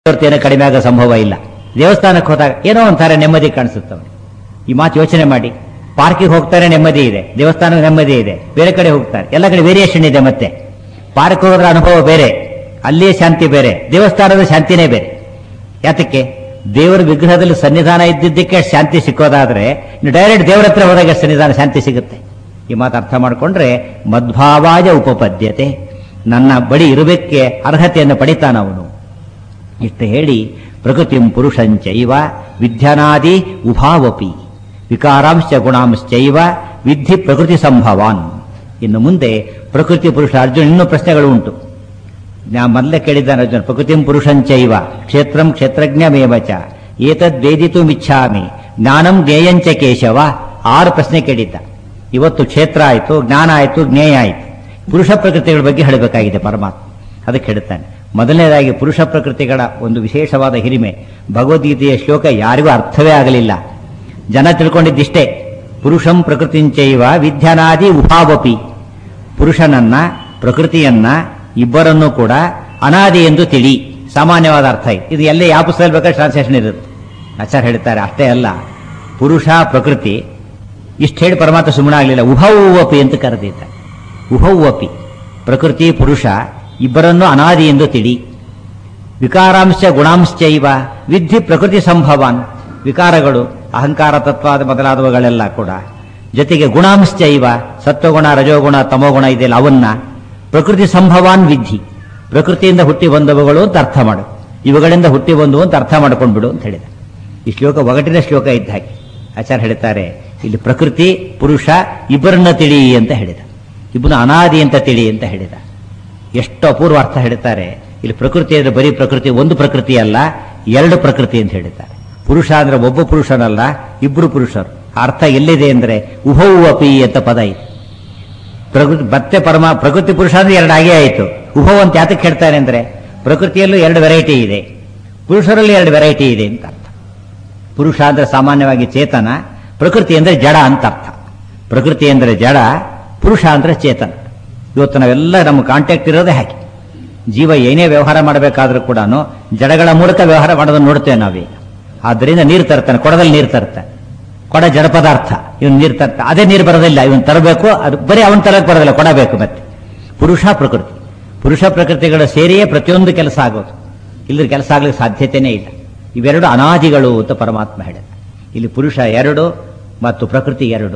ಹೊರತು ಏನೋ ಕಡಿಮೆ ಆಗೋ ಸಂಭವ ಇಲ್ಲ ದೇವಸ್ಥಾನಕ್ಕೆ ಹೋದಾಗ ಏನೋ ಒಂಥರ ನೆಮ್ಮದಿ ಕಾಣಿಸುತ್ತೆ ಅವ್ನಿಗೆ. ಈ ಮಾತು ಯೋಚನೆ ಮಾಡಿ ಪಾರ್ಕಿಗೆ ಹೋಗ್ತಾರೆ ನೆಮ್ಮದಿ ಇದೆ ದೇವಸ್ಥಾನಕ್ಕೆ ನೆಮ್ಮದಿ ಇದೆ ಬೇರೆ ಕಡೆ ಹೋಗ್ತಾರೆ ಎಲ್ಲ ಕಡೆ ವೇರಿಯೇಷನ್ ಇದೆ ಮತ್ತೆ ಪಾರ್ಕ್ ಹೋದ್ರೆ ಅನುಭವ ಬೇರೆ ಅಲ್ಲಿಯೇ ಶಾಂತಿ ಬೇರೆ ದೇವಸ್ಥಾನದ ಶಾಂತಿನೇ ಬೇರೆ ಯಾತಕ್ಕೆ ದೇವರ ವಿಗ್ರಹದಲ್ಲಿ ಸನ್ನಿಧಾನ ಇದ್ದಿದ್ದಕ್ಕೆ ಶಾಂತಿ ಸಿಕ್ಕೋದಾದ್ರೆ ನೀವು ಡೈರೆಕ್ಟ್ ದೇವರ ಹತ್ರ ಹೋದಾಗ ಸನ್ನಿಧಾನ ಶಾಂತಿ ಸಿಗುತ್ತೆ ಈ ಮಾತು ಅರ್ಥ ಮಾಡಿಕೊಂಡ್ರೆ ಮದ್ಭಾವಾಯ ಉಪಪದ್ಯತೆ ನನ್ನ ಬಳಿ ಇರಬೇಕೆ ಅರ್ಹತೆಯನ್ನು ಪಡಿತಾನವನು ಇಷ್ಟು ಹೇಳಿ ಪ್ರಕೃತಿಂ ಪುರುಷಂಚೈವ ವಿದ್ಯನಾದಿ ಉಭಾವಪಿ ವಿಕಾರಾಂಶ ಗುಣಾಂಶ್ಚೈವ ವಿಧಿ ಪ್ರಕೃತಿ ಸಂಭವಾನ್ ಇನ್ನು ಮುಂದೆ ಪ್ರಕೃತಿ ಪುರುಷ ಅರ್ಜುನ್ ಇನ್ನೂ ಪ್ರಶ್ನೆಗಳು ಉಂಟು ನಾ ಮೊದಲೇ ಕೇಳಿದ್ದಾನೆ ಅರ್ಜುನ್ ಪ್ರಕೃತಿಂ ಪುರುಷಂಚೈವ ಕ್ಷೇತ್ರಂ ಕ್ಷೇತ್ರಜ್ಞಮೇವ ಚ ಏತದ್ ವೇದಿತು ಮಿಚ್ಛಾಮಿ ಜ್ಞಾನಂ ಜ್ಞೇಯಂಚ ಕೇಶವ ಆರು ಪ್ರಶ್ನೆ ಕೇಳಿದ್ದ ಇವತ್ತು ಕ್ಷೇತ್ರ ಆಯಿತು ಜ್ಞಾನ ಆಯಿತು ಜ್ಞೇಯ ಆಯಿತು ಪುರುಷ ಪ್ರಕೃತಿಗಳ ಬಗ್ಗೆ ಹೇಳಬೇಕಾಗಿದೆ ಪರಮಾತ್ಮ ಅದಕ್ಕೆ ಹೇಳ್ತಾನೆ ಮೊದಲನೇದಾಗಿ ಪುರುಷ ಪ್ರಕೃತಿಗಳ ಒಂದು ವಿಶೇಷವಾದ ಹಿರಿಮೆ ಭಗವದ್ಗೀತೆಯ ಶ್ಲೋಕ ಯಾರಿಗೂ ಅರ್ಥವೇ ಆಗಲಿಲ್ಲ ಜನ ತಿಳ್ಕೊಂಡಿದ್ದಿಷ್ಟೇ ಪುರುಷಂ ಪ್ರಕೃತಿಂಚೈವ ವಿದ್ಯನಾದಿ ಉಭಾವಪಿ ಪುರುಷನನ್ನ ಪ್ರಕೃತಿಯನ್ನ ಇಬ್ಬರನ್ನೂ ಕೂಡ ಅನಾದಿ ಎಂದು ತಿಳಿ ಸಾಮಾನ್ಯವಾದ ಅರ್ಥ ಇದೆ ಇದು ಎಲ್ಲೇ ಯಾವ ಪುಸ್ತಕದಲ್ಲಿ ಬೇಕಾದ್ರೆ ಟ್ರಾನ್ಸ್ಲೇಷನ್ ಇರುತ್ತೆ ಆಚಾರ್ಯ ಹೇಳ್ತಾರೆ ಅಷ್ಟೇ ಅಲ್ಲ ಪುರುಷ ಪ್ರಕೃತಿ ಇಷ್ಟು ಹೇಳಿ ಪರಮಾತ್ಮ ಸುಮ್ಮನಾಗಲಿಲ್ಲ ಉಭವಪಿ ಅಂತ ಕರೆದಿದ್ದ ಉಭವಪಿ ಪ್ರಕೃತಿ ಪುರುಷ ಇಬ್ಬರನ್ನು ಅನಾದಿ ಎಂದು ತಿಳಿ ವಿಕಾರಾಂಶ ಗುಣಾಂಶ್ಚೈವ ವಿಧಿ ಪ್ರಕೃತಿ ಸಂಭವಾನ್ ವಿಕಾರಗಳು ಅಹಂಕಾರ ತತ್ವಾದ ಮೊದಲಾದವುಗಳೆಲ್ಲ ಕೂಡ ಜೊತೆಗೆ ಗುಣಾಂಶ್ಚೈವ ಸತ್ವಗುಣ ರಜೋಗುಣ ತಮೋಗುಣ ಇದೆಯಲ್ಲ ಅವನ್ನ ಪ್ರಕೃತಿ ಸಂಭವಾನ್ ವಿಧಿ ಪ್ರಕೃತಿಯಿಂದ ಹುಟ್ಟಿ ಬಂದವುಗಳು ಅಂತ ಅರ್ಥ ಮಾಡು ಇವುಗಳಿಂದ ಹುಟ್ಟಿ ಬಂದವು ಅಂತ ಅರ್ಥ ಮಾಡ್ಕೊಂಡು ಬಿಡು ಅಂತ ಹೇಳಿದ ಈ ಶ್ಲೋಕ ಒಗಟಿನ ಶ್ಲೋಕ ಇದ್ದ ಹಾಗೆ ಆಚಾರ್ಯ ಹೇಳ್ತಾರೆ ಇಲ್ಲಿ ಪ್ರಕೃತಿ ಪುರುಷ ಇಬ್ಬರನ್ನ ತಿಳಿ ಅಂತ ಹೇಳಿದ ಇಬ್ಬನ ಅನಾದಿ ಅಂತ ತಿಳಿ ಅಂತ ಹೇಳಿದ ಎಷ್ಟು ಅಪೂರ್ವ ಅರ್ಥ ಹೇಳ್ತಾರೆ ಇಲ್ಲಿ ಪ್ರಕೃತಿ ಅಂದ್ರೆ ಬರೀ ಪ್ರಕೃತಿ ಒಂದು ಪ್ರಕೃತಿ ಅಲ್ಲ ಎರಡು ಪ್ರಕೃತಿ ಅಂತ ಹೇಳಿದ್ದಾರೆ ಪುರುಷ ಅಂದ್ರೆ ಒಬ್ಬ ಪುರುಷನಲ್ಲ ಇಬ್ಬರು ಪುರುಷರು ಆ ಅರ್ಥ ಎಲ್ಲಿದೆ ಅಂದ್ರೆ ಉಭವು ಅಪಿ ಅಂತ ಪದ ಇದೆ ಪ್ರಕೃತಿ ಮತ್ತೆ ಪರಮ ಪ್ರಕೃತಿ ಪುರುಷ ಅಂದ್ರೆ ಎರಡು ಹಾಗೆ ಆಯಿತು ಉಭವ್ ಅಂತ ಯಾತಕ್ಕೆ ಹೇಳ್ತಾರೆ ಅಂದ್ರೆ ಪ್ರಕೃತಿಯಲ್ಲೂ ಎರಡು ವೆರೈಟಿ ಇದೆ ಪುರುಷರಲ್ಲಿ ಎರಡು ವೆರೈಟಿ ಇದೆ ಅಂತ ಅರ್ಥ ಪುರುಷ ಅಂದ್ರೆ ಸಾಮಾನ್ಯವಾಗಿ ಚೇತನ ಪ್ರಕೃತಿ ಅಂದ್ರೆ ಜಡ ಅಂತ ಅರ್ಥ ಪ್ರಕೃತಿ ಅಂದ್ರೆ ಜಡ ಪುರುಷ ಅಂದ್ರೆ ಚೇತನ ಇವತ್ತು ನಾವೆಲ್ಲ ನಮ್ಮ ಕಾಂಟ್ಯಾಕ್ಟ್ ಇರೋದೇ ಹಾಗೆ ಜೀವ ಏನೇ ವ್ಯವಹಾರ ಮಾಡಬೇಕಾದ್ರೂ ಕೂಡ ಜಡಗಳ ಮೂಲಕ ವ್ಯವಹಾರ ಮಾಡೋದನ್ನು ನೋಡ್ತೇವೆ ನಾವೀಗ ಆದ್ದರಿಂದ ನೀರು ತರ್ತಾನೆ ಕೊಡದಲ್ಲಿ ನೀರು ತರ್ತಾನೆ ಕೊಡ ಜಡ ಪದಾರ್ಥ ಇವನು ನೀರು ತರ್ತಾ ಅದೇ ನೀರು ಬರೋದಿಲ್ಲ ಇವನು ತರಬೇಕು ಅದು ಬರೀ ಅವನ ತರಕ್ಕೆ ಬರೋದಿಲ್ಲ ಕೊಡಬೇಕು ಮತ್ತೆ ಪುರುಷ ಪ್ರಕೃತಿ ಪುರುಷ ಪ್ರಕೃತಿಗಳ ಸೇರಿಯೇ ಪ್ರತಿಯೊಂದು ಕೆಲಸ ಆಗೋದು ಇಲ್ಲದ ಕೆಲಸ ಆಗ್ಲಿಕ್ಕೆ ಸಾಧ್ಯತೆಯೇ ಇಲ್ಲ ಇವೆರಡು ಅನಾದಿಗಳು ಅಂತ ಪರಮಾತ್ಮ ಹೇಳಿದ ಇಲ್ಲಿ ಪುರುಷ ಎರಡು ಮತ್ತು ಪ್ರಕೃತಿ ಎರಡು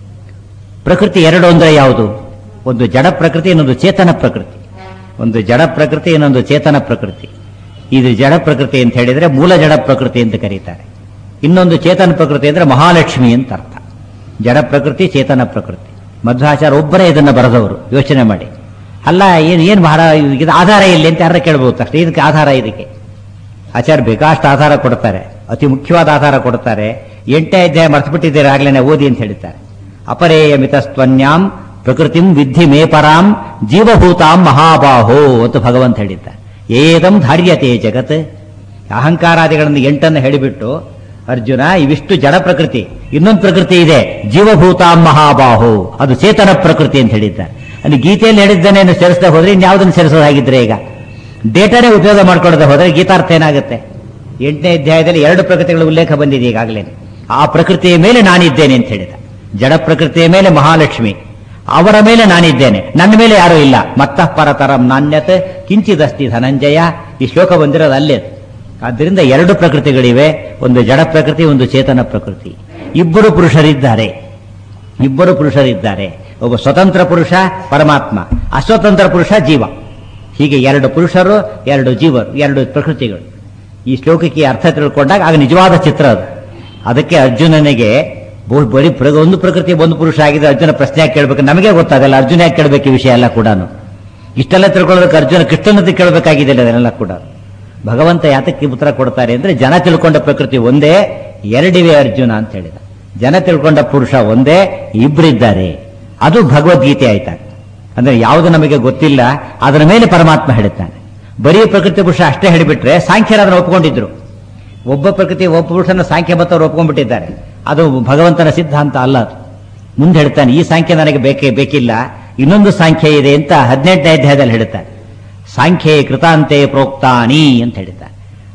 ಪ್ರಕೃತಿ ಎರಡು ಅಂದ್ರೆ ಯಾವುದು ಒಂದು ಜಡ ಪ್ರಕೃತಿ ಇನ್ನೊಂದು ಚೇತನ ಪ್ರಕೃತಿ ಒಂದು ಜಡ ಪ್ರಕೃತಿ ಇನ್ನೊಂದು ಚೇತನ ಪ್ರಕೃತಿ ಇದು ಜಡ ಪ್ರಕೃತಿ ಅಂತ ಹೇಳಿದ್ರೆ ಮೂಲ ಜಡ ಪ್ರಕೃತಿ ಅಂತ ಕರೀತಾರೆ ಇನ್ನೊಂದು ಚೇತನ ಪ್ರಕೃತಿ ಅಂದ್ರೆ ಮಹಾಲಕ್ಷ್ಮಿ ಅಂತ ಅರ್ಥ ಜಡ ಪ್ರಕೃತಿ ಚೇತನ ಪ್ರಕೃತಿ ಮಧ್ವಾಚಾರ ಒಬ್ಬರೇ ಇದನ್ನ ಬರೆದವರು ಯೋಚನೆ ಮಾಡಿ ಅಲ್ಲ ಏನ್ ಏನ್ ಬಹಳ ಇದು ಆಧಾರ ಇಲ್ಲಿ ಅಂತ ಯಾರ ಕೇಳ್ಬೋದು ಅಷ್ಟೇ ಇದಕ್ಕೆ ಆಧಾರ ಇದಕ್ಕೆ ಆಚಾರ್ಯ ಬೇಕಾಷ್ಟು ಆಧಾರ ಕೊಡ್ತಾರೆ ಅತಿ ಮುಖ್ಯವಾದ ಆಧಾರ ಕೊಡ್ತಾರೆ ಎಂಟೇ ಅಧ್ಯಾಯ ಮರ್ತ್ಬಿಟ್ಟಿದ್ದೀರಾ ಆಗ್ಲೇನೆ ಓದಿ ಅಂತ ಹೇಳ್ತಾರೆ ಅಪರೇಯ ಮಿತಸ್ತ್ವನ್ಯಾಂ ಪ್ರಕೃತಿಂ ವಿದ್ಧಿ ಮೇಪರಾಂ ಜೀವಭೂತಾಂ ಮಹಾಬಾಹೋ ಅಂತ ಭಗವಂತ ಹೇಳಿದ್ದಾರೆ ಏದಂ ಧಾರ್ಯತೆ ಜಗತ್ ಅಹಂಕಾರಾದಿಗಳನ್ನು ಎಂಟನ್ನು ಹೇಳಿಬಿಟ್ಟು ಅರ್ಜುನ ಇವಿಷ್ಟು ಜಡ ಪ್ರಕೃತಿ ಇನ್ನೊಂದು ಪ್ರಕೃತಿ ಇದೆ ಜೀವಭೂತಾಂ ಮಹಾಬಾಹೋ ಅದು ಚೇತನ ಪ್ರಕೃತಿ ಅಂತ ಹೇಳಿದ್ದಾರೆ ಅಲ್ಲಿ ಗೀತೆಯಲ್ಲಿ ಹೇಳಿದ್ದಾನೆ ಸೇರಿಸದೆ ಹೋದ್ರೆ ಇನ್ಯಾವುದನ್ನು ಸೇರಿಸೋದಾಗಿದ್ರೆ ಈಗ ಡೇಟಾನೇ ಉಪಯೋಗ ಮಾಡ್ಕೊಳ್ಳದೆ ಹೋದ್ರೆ ಗೀತಾರ್ಥ ಏನಾಗುತ್ತೆ ಎಂಟನೇ ಅಧ್ಯಾಯದಲ್ಲಿ ಎರಡು ಪ್ರಕೃತಿಗಳ ಉಲ್ಲೇಖ ಬಂದಿದೆ ಈಗಾಗಲೇ ಆ ಪ್ರಕೃತಿಯ ಮೇಲೆ ನಾನಿದ್ದೇನೆ ಅಂತ ಹೇಳಿದ ಜಡ ಪ್ರಕೃತಿಯ ಮೇಲೆ ಮಹಾಲಕ್ಷ್ಮಿ ಅವರ ಮೇಲೆ ನಾನಿದ್ದೇನೆ ನನ್ನ ಮೇಲೆ ಯಾರೂ ಇಲ್ಲ ಮತ್ತಃ ಪರತರಂ ನಾಣ್ಯತ್ ಕಿಂಚಿದಸ್ತಿ ಧನಂಜಯ ಈ ಶ್ಲೋಕ ಬಂದಿರೋದು ಅಲ್ಲೇ ಆದ್ದರಿಂದ ಎರಡು ಪ್ರಕೃತಿಗಳಿವೆ ಒಂದು ಜಡ ಪ್ರಕೃತಿ ಒಂದು ಚೇತನ ಪ್ರಕೃತಿ ಇಬ್ಬರು ಪುರುಷರಿದ್ದಾರೆ ಇಬ್ಬರು ಪುರುಷರಿದ್ದಾರೆ ಒಬ್ಬ ಸ್ವತಂತ್ರ ಪುರುಷ ಪರಮಾತ್ಮ ಅಸ್ವತಂತ್ರ ಪುರುಷ ಜೀವ ಹೀಗೆ ಎರಡು ಪುರುಷರು ಎರಡು ಜೀವರು ಎರಡು ಪ್ರಕೃತಿಗಳು ಈ ಶ್ಲೋಕಕ್ಕೆ ಅರ್ಥ ತಿಳ್ಕೊಂಡಾಗ ಆಗ ನಿಜವಾದ ಚಿತ್ರ ಅದು ಅದಕ್ಕೆ ಅರ್ಜುನನಿಗೆ ಬಹು- ಬರೀ ಪ್ರ- ಒಂದು ಪ್ರಕೃತಿ ಒಂದು ಪುರುಷ ಆಗಿದೆ ಅರ್ಜುನ ಪ್ರಶ್ನೆ ಯಾಕೆ ಕೇಳಬೇಕು ನಮಗೆ ಗೊತ್ತಾಗಲ್ಲ ಅರ್ಜುನ ಯಾಕೆ ಕೇಳಬೇಕು ಈ ವಿಷಯ ಎಲ್ಲ ಕೂಡ ಇಷ್ಟೆಲ್ಲ ತಿಳ್ಕೊಳ್ಳೋದಕ್ಕೆ ಅರ್ಜುನ ಕೃಷ್ಣನಂತೆ ಕೇಳಬೇಕಾಗಿದೆ ಅದನ್ನೆಲ್ಲ ಕೂಡ ಭಗವಂತ ಯಾತಕ್ಕೆ ಉತ್ತರ ಕೊಡ್ತಾರೆ ಅಂದ್ರೆ ಜನ ತಿಳ್ಕೊಂಡ ಪ್ರಕೃತಿ ಒಂದೇ ಎರಡಿವೆ ಅರ್ಜುನ ಅಂತ ಹೇಳಿದ ಜನ ತಿಳ್ಕೊಂಡ ಪುರುಷ ಒಂದೇ ಇಬ್ಬರಿದ್ದಾರೆ ಅದು ಭಗವದ್ಗೀತೆ ಆಯ್ತಾ ಅಂದ್ರೆ ಯಾವುದು ನಮಗೆ ಗೊತ್ತಿಲ್ಲ ಅದರ ಮೇಲೆ ಪರಮಾತ್ಮ ಹೇಳುತ್ತಾನೆ ಬರೀ ಪ್ರಕೃತಿ ಪುರುಷ ಅಷ್ಟೇ ಹೇಳಿಬಿಟ್ರೆ ಸಾಂಖ್ಯರು ಅದನ್ನು ಒಪ್ಕೊಂಡಿದ್ರು ಒಬ್ಬ ಪ್ರಕೃತಿ ಒಬ್ಬ ಪುರುಷನ ಸಾಂಖ್ಯ ಮತವರು ಒಪ್ಕೊಂಡ್ಬಿಟ್ಟಿದ್ದಾರೆ ಅದು ಭಗವಂತನ ಸಿದ್ಧಾಂತ ಅಲ್ಲ ಅದು ಮುಂದೆ ಹೇಳ್ತಾನೆ ಈ ಸಾಂಖ್ಯ ನನಗೆ ಬೇಕೇ ಬೇಕಿಲ್ಲ ಇನ್ನೊಂದು ಸಾಂಖ್ಯ ಇದೆ ಅಂತ ಹದಿನೆಂಟನೇ ಅಧ್ಯಾಯದಲ್ಲಿ ಹೇಳ್ತಾನೆ ಸಾಂಖ್ಯೆ ಕೃತಾಂತೆ ಪ್ರೋಕ್ತಾನಿ ಅಂತ ಹೇಳ್ತಾನೆ